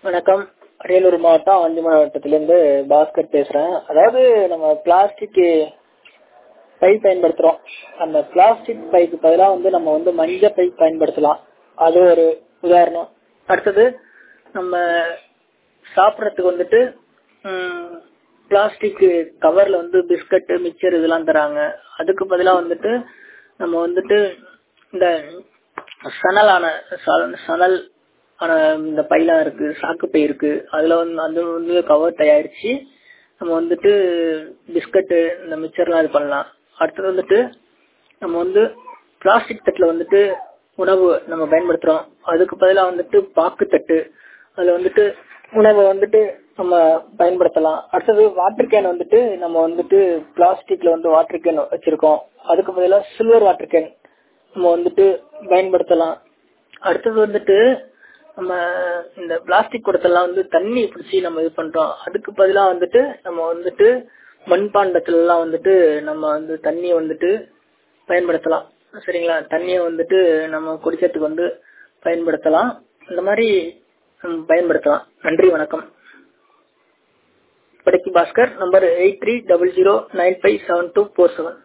வணக்கம் அரியலூர் மாவட்டம் அஞ்சு மாவட்டத்திலேருந்து பாஸ்கர் பேசுறேன் அதாவது நம்ம பிளாஸ்டிக் பை பயன்படுத்துறோம் அந்த பிளாஸ்டிக் பைக்கு பதிலாக வந்து நம்ம வந்து மஞ்ச பை பயன்படுத்தலாம் அது ஒரு உதாரணம் அடுத்தது நம்ம சாப்பிட்றதுக்கு வந்துட்டு பிளாஸ்டிக் கவர்ல வந்து பிஸ்கட் மிக்சர் இதெல்லாம் தராங்க அதுக்கு பதிலாக வந்துட்டு நம்ம வந்துட்டு இந்த சணலான சணல் ஆன இந்த பைலாம் இருக்கு சாக்கு பை இருக்கு அதுல வந்து அது வந்து கவர் தயாரிச்சு நம்ம வந்துட்டு பிஸ்கட்டு இந்த மிக்சர்லாம் இது பண்ணலாம் அடுத்தது வந்துட்டு நம்ம வந்து பிளாஸ்டிக் தட்டுல வந்துட்டு உணவு நம்ம பயன்படுத்துறோம் அதுக்கு பதிலாக வந்துட்டு பாக்கு தட்டு அதுல வந்துட்டு உணவை வந்துட்டு நம்ம பயன்படுத்தலாம் அடுத்தது வாட்டர் கேன் வந்துட்டு நம்ம வந்துட்டு பிளாஸ்டிக்ல வந்து வாட்டர் கேன் வச்சிருக்கோம் அதுக்கு பதிலாக சில்வர் வாட்டர் கேன் நம்ம வந்துட்டு பயன்படுத்தலாம் அடுத்தது வந்துட்டு நம்ம இந்த பிளாஸ்டிக் குடத்தெல்லாம் வந்து தண்ணி பிடிச்சி நம்ம இது பண்றோம் அதுக்கு பதிலாக வந்துட்டு நம்ம வந்துட்டு மண்பாண்டத்துல எல்லாம் வந்துட்டு நம்ம வந்து தண்ணியை வந்துட்டு பயன்படுத்தலாம் சரிங்களா தண்ணியை வந்துட்டு நம்ம குடிக்கிறதுக்கு வந்து பயன்படுத்தலாம் இந்த மாதிரி பயன்படுத்தலாம் நன்றி வணக்கம் படைக்கு Bhaskar number eight three double zero nine five seven two four seven